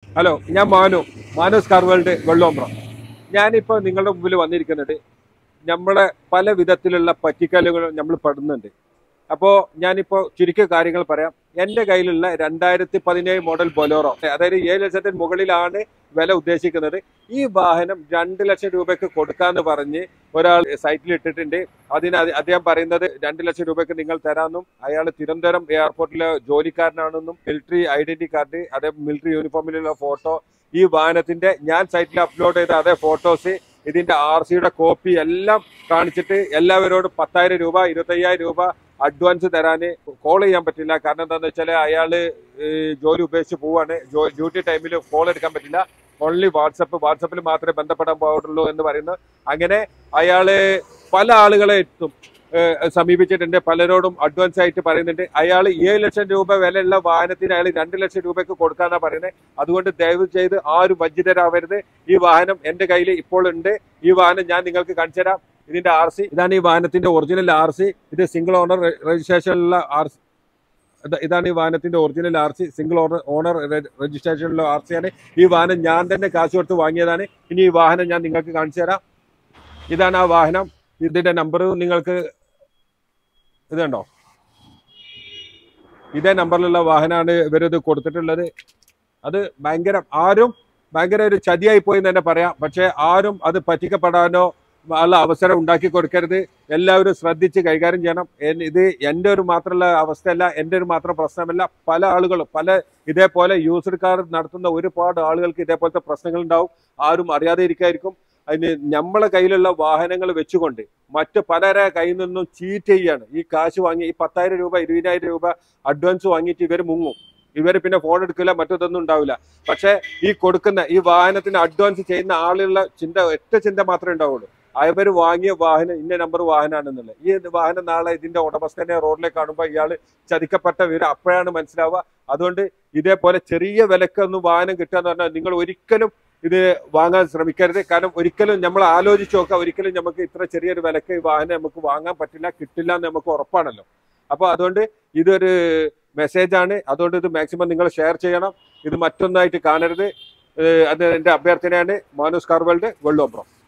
hello ഞാൻ Manu Manus കാർവേൾഡ് വെള്ളോമ്പ്രം ഞാനിപ്പോൾ നിങ്ങളുടെ മുമ്പിൽ വന്നിരിക്കുന്നത് നമ്മളെ പല വിധത്തിലുള്ള പറ്റിക്കലുകൾ നമ്മൾ പെടുന്നുണ്ട് അപ്പോൾ ഞാനിപ്പോൾ ചുരുക്കിയ കാര്യങ്ങൾ പറയാം എൻ്റെ കയ്യിലുള്ള രണ്ടായിരത്തി പതിനേഴ് മോഡൽ ബൊലോറോ അതായത് ഏഴ് ലക്ഷത്തിന് മുകളിലാണ് വില ഉദ്ദേശിക്കുന്നത് ഈ വാഹനം രണ്ട് ലക്ഷം രൂപയ്ക്ക് കൊടുക്കാന്ന് പറഞ്ഞ് ഒരാൾ സൈറ്റിൽ ഇട്ടിട്ടുണ്ട് അതിന് അത് അദ്ദേഹം പറയുന്നത് രണ്ട് ലക്ഷം രൂപയ്ക്ക് നിങ്ങൾ തരാമെന്നും അയാൾ തിരുവനന്തപുരം എയർപോർട്ടിലെ ജോലിക്കാരനാണെന്നും മിലിറ്ററി ഐഡന്റി കാർഡ് അതേ മിലിറ്ററി യൂണിഫോമിലുള്ള ഫോട്ടോ ഈ വാഹനത്തിന്റെ ഞാൻ സൈറ്റിൽ അപ്ലോഡ് ചെയ്ത അതേ ഫോട്ടോസ് ഇതിന്റെ ആർ സിയുടെ കോപ്പി എല്ലാം കാണിച്ചിട്ട് എല്ലാവരോടും പത്തായിരം രൂപ ഇരുപത്തയ്യായിരം രൂപ അഡ്വാൻസ് തരാൻ കോൾ ചെയ്യാൻ പറ്റില്ല കാരണം എന്താണെന്ന് വെച്ചാൽ അയാൾ ജോലി ഉപേക്ഷിച്ച് പോവാണ് ഡ്യൂട്ടി ടൈമിൽ കോൾ എടുക്കാൻ പറ്റില്ല ഓൺലി വാട്സപ്പ് വാട്സപ്പിൽ മാത്രമേ ബന്ധപ്പെടാൻ പാടുള്ളൂ എന്ന് പറയുന്നു അങ്ങനെ അയാള് പല ആളുകളെ എത്തും ഏഹ് സമീപിച്ചിട്ടുണ്ട് പലരോടും അഡ്വാൻസ് ആയിട്ട് പറയുന്നുണ്ട് അയാൾ ഏഴ് ലക്ഷം രൂപ വിലയുള്ള വാഹനത്തിന് അയാൾ രണ്ട് ലക്ഷം രൂപയ്ക്ക് കൊടുക്കാന്നാ പറയുന്നത് അതുകൊണ്ട് ദയവ് ചെയ്ത് ആരും വഞ്ചിതരാവരുത് ഈ വാഹനം എന്റെ കയ്യിൽ ഇപ്പോൾ ഉണ്ട് ഈ വാഹനം ഞാൻ നിങ്ങൾക്ക് കാണിച്ചു തരാം ഇതിന്റെ ആർ സി ഇതാണ് ഈ വാഹനത്തിന്റെ ഒറിജിനൽ ആർ സി ഇത് സിംഗിൾ ഓണർ രജിസ്ട്രേഷനിലുള്ള ആർ സി ഇതാണ് ഈ വാഹനത്തിന്റെ original R C single owner owner രജിസ്ട്രേഷനിലുള്ള ആർ സി ആണ് ഈ വാഹനം ഞാൻ തന്നെ കാശ് കൊടുത്ത് വാങ്ങിയതാണ് ഇനി ഈ വാഹനം ഞാൻ നിങ്ങൾക്ക് കാണിച്ചു തരാം ഇതാണ് ആ വാഹനം ഇതിന്റെ നമ്പർ നിങ്ങൾക്ക് ഇത് കണ്ടോ ഇതേ നമ്പറിലുള്ള വാഹനമാണ് ഇവരിത് കൊടുത്തിട്ടുള്ളത് അത് ഭയങ്കര ആരും ഭയങ്കര ഒരു ചതിയായി പോയി എന്ന് തന്നെ പറയാം പക്ഷെ ആരും അത് പറ്റിക്കപ്പെടാനോ ഉള്ള അവസരം ഉണ്ടാക്കി കൊടുക്കരുത് എല്ലാവരും ശ്രദ്ധിച്ച് കൈകാര്യം ചെയ്യണം എൻ- ഇത് എൻ്റെ ഒരു മാത്രമുള്ള അവസ്ഥയല്ല എൻ്റെ ഒരു മാത്രം പ്രശ്നമല്ല പല ആളുകളും പല ഇതേപോലെ യൂസർ കാർ നടത്തുന്ന ഒരുപാട് ആളുകൾക്ക് ഇതേപോലത്തെ പ്രശ്നങ്ങൾ ഉണ്ടാവും ആരും അറിയാതെ ഇരിക്കായിരിക്കും അതിന് നമ്മളെ കയ്യിലുള്ള വാഹനങ്ങൾ വെച്ചുകൊണ്ട് മറ്റു പലരെ കയ്യിൽ നിന്നും ചീറ്റ് ചെയ്യാണ് ഈ കാശ് വാങ്ങി ഈ പത്തായിരം രൂപ ഇരുപതിനായിരം രൂപ അഡ്വാൻസ് വാങ്ങിയിട്ട് ഇവർ മുങ്ങും ഇവർ പിന്നെ ഫോൺ എടുക്കില്ല മറ്റൊന്നും ഉണ്ടാവില്ല പക്ഷെ ഈ കൊടുക്കുന്ന ഈ വാഹനത്തിന് അഡ്വാൻസ് ചെയ്യുന്ന ആളുകളുടെ ചിന്ത ഒറ്റ ചിന്ത മാത്രമേ ഉണ്ടാവുള്ളൂ അവർ വാങ്ങിയ വാഹനം ഇന്ന നമ്പർ വാഹനമാണെന്നുള്ളത് ഈ വാഹനം നാളെ ഇതിന്റെ ഉടമസ്ഥനെ റോഡിലേക്ക് കാണുമ്പോൾ ഇയാൾ ചതിക്കപ്പെട്ട വിവരം അപ്പോഴാണ് മനസ്സിലാവുക അതുകൊണ്ട് ഇതേപോലെ ചെറിയ വിലക്കൊന്നും വാഹനം കിട്ടുക എന്ന് പറഞ്ഞാൽ നിങ്ങൾ ഒരിക്കലും ഇത് വാങ്ങാൻ ശ്രമിക്കരുത് കാരണം ഒരിക്കലും നമ്മൾ ആലോചിച്ച് നോക്കുക ഒരിക്കലും നമുക്ക് ഇത്ര ചെറിയൊരു വിലക്ക് ഈ വാഹനം നമുക്ക് വാങ്ങാൻ പറ്റില്ല കിട്ടില്ല എന്ന് നമുക്ക് ഉറപ്പാണല്ലോ അപ്പോൾ അതുകൊണ്ട് ഇതൊരു മെസ്സേജാണ് അതുകൊണ്ട് ഇത് മാക്സിമം നിങ്ങൾ ഷെയർ ചെയ്യണം ഇത് മറ്റൊന്നായിട്ട് കാണരുത് ഏഹ് അത് എൻ്റെ അഭ്യർത്ഥനയാണ് മാനൂസ് കാർവൽഡ് വെള്ളോപ്രം